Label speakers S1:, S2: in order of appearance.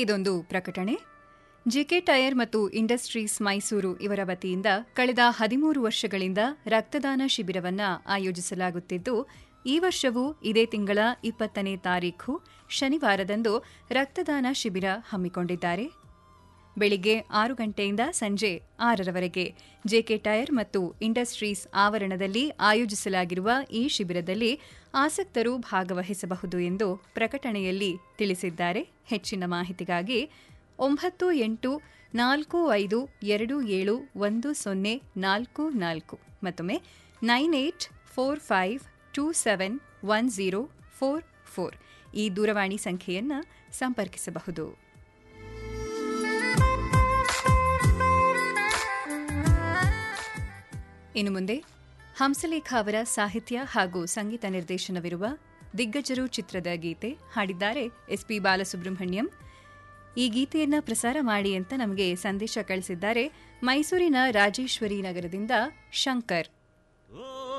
S1: ಇದೊಂದು ಪ್ರಕಟಣೆ GK tyre ಮತ್ತು ಇಂಡಸ್ಟ್ರೀಸ್ ಮೈಸೂರು ಇವರ ವತಿಯಿಂದ ಕಳೆದ ಹದಿಮೂರು ವರ್ಷಗಳಿಂದ ರಕ್ತದಾನ ಶಿಬಿರವನ್ನು ಆಯೋಜಿಸಲಾಗುತ್ತಿದ್ದು ಈ ವರ್ಷವೂ ಇದೇ ತಿಂಗಳ ಇಪ್ಪತ್ತನೇ ತಾರೀಖು ಶನಿವಾರದಂದು ರಕ್ತದಾನ ಶಿಬಿರ ಹಮ್ಮಿಕೊಂಡಿದ್ದಾರೆ ಬೆಳಿಗ್ಗೆ ಆರು ಗಂಟೆಯಿಂದ ಸಂಜೆ ಆರರವರೆಗೆ ಜೆಕೆ ಟೈರ್ ಮತ್ತು ಇಂಡಸ್ಟ್ರೀಸ್ ಆವರಣದಲ್ಲಿ ಆಯೋಜಿಸಲಾಗಿರುವ ಈ ಶಿಬಿರದಲ್ಲಿ ಆಸಕ್ತರು ಭಾಗವಹಿಸಬಹುದು ಎಂದು ಪ್ರಕಟಣೆಯಲ್ಲಿ ತಿಳಿಸಿದ್ದಾರೆ ಹೆಚ್ಚಿನ ಮಾಹಿತಿಗಾಗಿ ಒಂಬತ್ತು ಎಂಟು ನಾಲ್ಕು ಐದು ಎರಡು ಏಳು ಒಂದು ಸೊನ್ನೆ ನಾಲ್ಕು ನಾಲ್ಕು ಮತ್ತೊಮ್ಮೆ nine eight four five two seven one zero four four ಈ ದೂರವಾಣಿ ಸಂಖ್ಯೆಯನ್ನು ಸಂಪರ್ಕಿಸಬಹುದು ಇನ್ನು ಮುಂದೆ ಹಂಸಲೇಖ ಅವರ ಸಾಹಿತ್ಯ ಹಾಗೂ ಸಂಗೀತ ನಿರ್ದೇಶನವಿರುವ ದಿಗ್ಗಜರು ಚಿತ್ರದ ಗೀತೆ ಹಾಡಿದ್ದಾರೆ ಎಸ್ಪಿ ಬಾಲಸುಬ್ರಹ್ಮಣ್ಯಂ ಈ ಗೀತೆಯನ್ನ ಪ್ರಸಾರ ಮಾಡಿ ಅಂತ ನಮಗೆ ಸಂದೇಶ ಕಳಿಸಿದ್ದಾರೆ ಮೈಸೂರಿನ ರಾಜೇಶ್ವರಿ ನಗರದಿಂದ ಶಂಕರ್